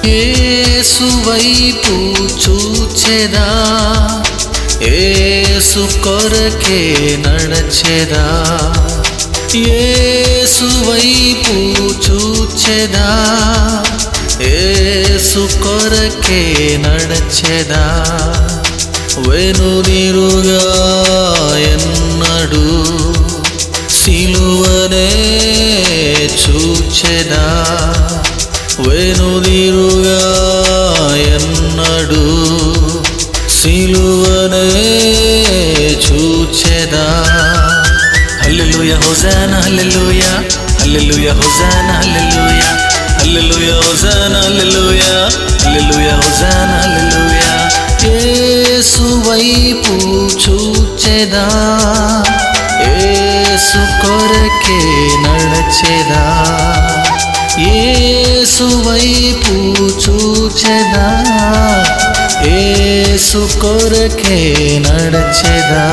ఏసు వైపు చూచెదా ఏసు కొరకే నడచెదా ఏసు వైపు చూచెదా ఏసు కొరకే నడచెదా వెనుదిరుగా ఎన్నడు సిలువనే చూచెదా వెనుదిరుగా ఎన్నడు సిలువనే చూచెదా హల్లెలూయ హోసానా హల్లెలూయ హల్లెలూయ హోసానా హల్లెలూయ హల్లెలూయ హోసానా హల్లెలూయ హల్లెలూయ హోసానా హల్లెలూయ యేసు వైపు చూచెదా యేసు కొరకే నడచెదా యేసు వైపు చూచెదా యేసు కొరకే నడచెదా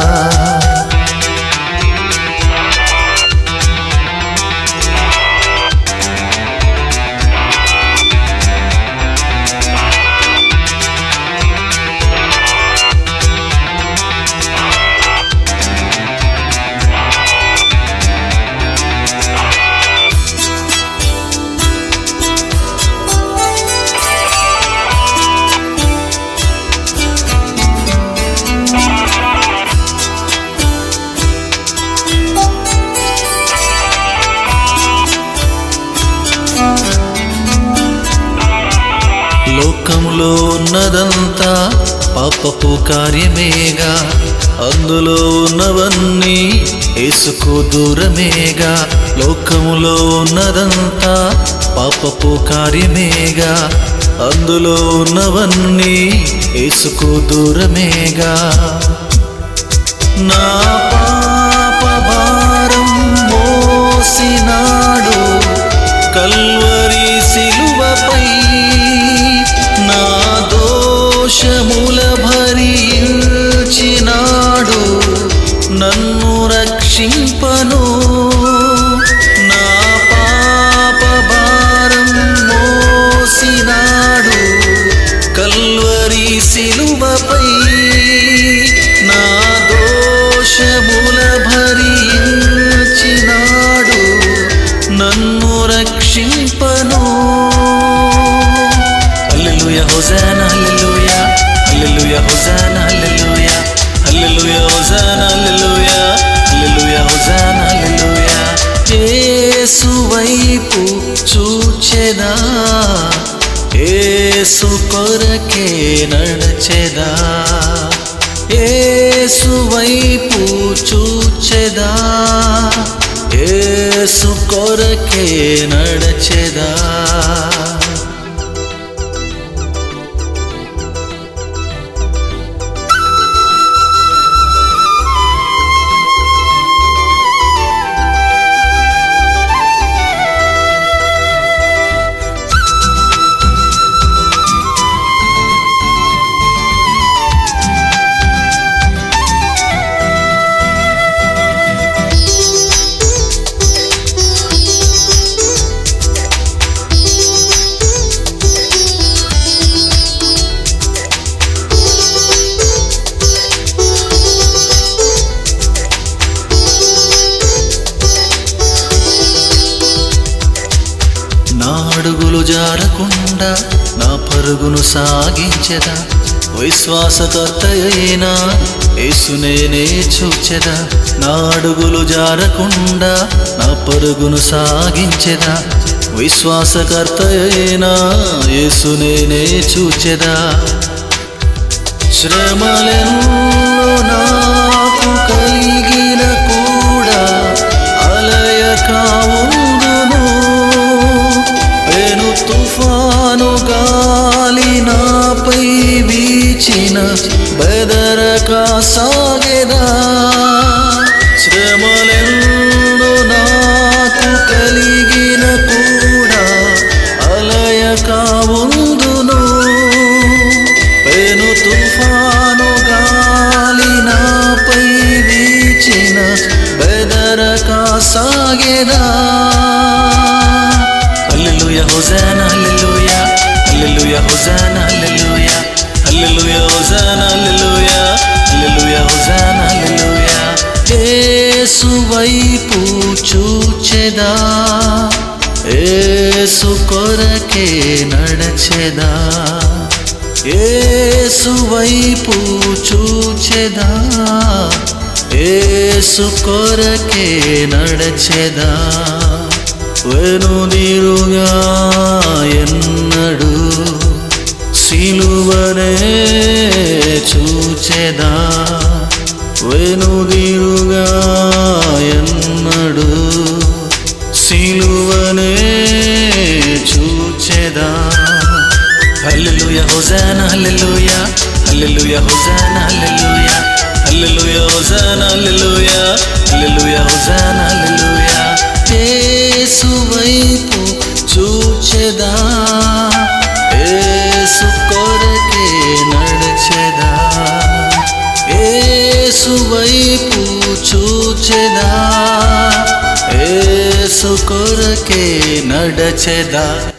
లోకంలో ఉన్నదంతా పాపపు కార్యమేగా అందులో ఉన్నవన్నీ యేసుకు దూరమేగా లోకములో ఉన్నదంతా పాపపు కార్యమేగా అందులో ఉన్నవన్నీ యేసుకు దూరమేగా నా పాప భారం మోసినాడు కల్వరి సిలువపై నా దోషముల భరించినాడు నన్ను రక్షింపను నా పాప భారం మోసినాడు కల్వరి సిలువపై నా దోషముల భరించినాడు నన్ను రక్షింపను హల్లెలూయ హోసానా హల్లెలూయ హల్లెలూయ హోసానా హల్లెలూయ హల్లెలూయ హోసానా హల్లెలూయ హల్లెలూయ హోసానా హల్లెలూయ యేసు వైపు చూచెదా యేసు కొరకే నడచెదా యేసు వైపు చూచెదా యేసు కొరకే నడచెదా నా అడుగులు జారకుండా నా పరుగును సాగించెదా విశ్వాసకర్త అయినా యేసునేనే చూచెదా నా అడుగులు జారకుండా నా పరుగును సాగించెదా విశ్వాసకర్త అయినా యేసునేనే చూచెదా శ్రమలెన్నో నాకు కలిగిన కూడా అలయక ఉందును పెను తుఫాను గాలి నాపై వీచిన బెదరక సాగెదా శ్రమలెన్నో నాకు కలిగిన కూడా అలయక ఉందును పెను తుఫాను గాలి నాపై వీచిన బెదరక సాగెదా హల్లెలూయ హోసానా హల్లెలూయ ఏసు వైపు చూచెదా ఏసు కొరకే నడచెదా ఏసు వైపు చూచెదా ఏసు కొరకే నడచెదా వెనుదిరుగా ఎన్నడు సిలువనే చూచెదా వెనుదిరుగా ఎన్నడు సిలువనే చూచెదా హల్లెలూయా హోసానా హల్లెలూయా హల్లెలూయా హోసానా హల్లెలూయా హల్లెలూయా హోసానా హల్లెలూయా హల్లెలూయా హోసానా హల్లెలూయా యేసు వైపు చూచెదా యేసు కొరకే నడచెదా యేసు వైపు చూచెదా యేసు కొరకే నడచెదా